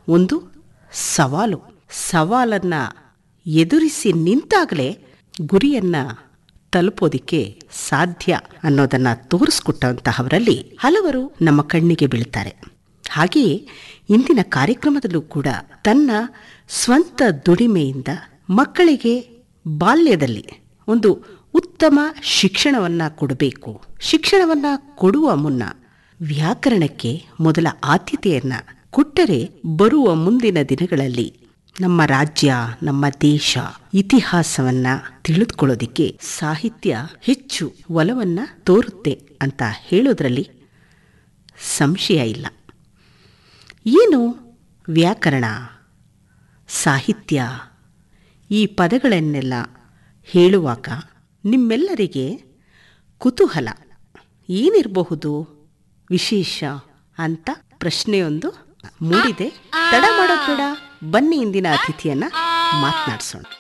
ಒಂದು ಸವಾಲು ಸವಾಲನ್ನ ಎದುರಿಸಿ ನಿಂತಾಗಲೇ ಗುರಿಯನ್ನ ತಲುಪೋದಿಕ್ಕೆ ಸಾಧ್ಯ ಅನ್ನೋದನ್ನ ತೋರಿಸ್ಕೊಟ್ಟಂತಹವರಲ್ಲಿ ಹಲವರು ನಮ್ಮ ಕಣ್ಣಿಗೆ ಬೀಳ್ತಾರೆ ಹಾಗೆಯೇ ಇಂದಿನ ಕಾರ್ಯಕ್ರಮದಲ್ಲೂ ಕೂಡ ತನ್ನ ಸ್ವಂತ ದುಡಿಮೆಯಿಂದ ಮಕ್ಕಳಿಗೆ ಬಾಲ್ಯದಲ್ಲಿ ಒಂದು ಉತ್ತಮ ಶಿಕ್ಷಣವನ್ನ ಕೊಡಬೇಕು ಶಿಕ್ಷಣವನ್ನ ಕೊಡುವ ಮುನ್ನ ವ್ಯಾಕರಣಕ್ಕೆ ಮೊದಲ ಆದ್ಯತೆಯನ್ನ ಕೊಟ್ಟರೆ ಬರುವ ಮುಂದಿನ ದಿನಗಳಲ್ಲಿ ನಮ್ಮ ರಾಜ್ಯ ನಮ್ಮ ದೇಶ ಇತಿಹಾಸವನ್ನ ತಿಳಿದುಕೊಳ್ಳೋದಿಕ್ಕೆ ಸಾಹಿತ್ಯ ಹೆಚ್ಚು ಒಲವನ್ನ ತೋರುತ್ತೆ ಅಂತ ಹೇಳೋದ್ರಲ್ಲಿ ಸಂಶಯ ಇಲ್ಲ ಏನು ವ್ಯಾಕರಣ ಸಾಹಿತ್ಯ ಈ ಪದಗಳನ್ನೆಲ್ಲ ಹೇಳುವಾಗ ನಿಮ್ಮೆಲ್ಲರಿಗೆ ಕುತೂಹಲ ಏನಿರಬಹುದು ವಿಶೇಷ ಅಂತ ಪ್ರಶ್ನೆಯೊಂದು ಮೂಡಿದೆ ತಡ ಮಾಡೋದು ಬೇಡ ಬನ್ನಿ ಇಂದಿನ ಅತಿಥಿಯನ್ನ ಮಾತನಾಡಿಸೋಣ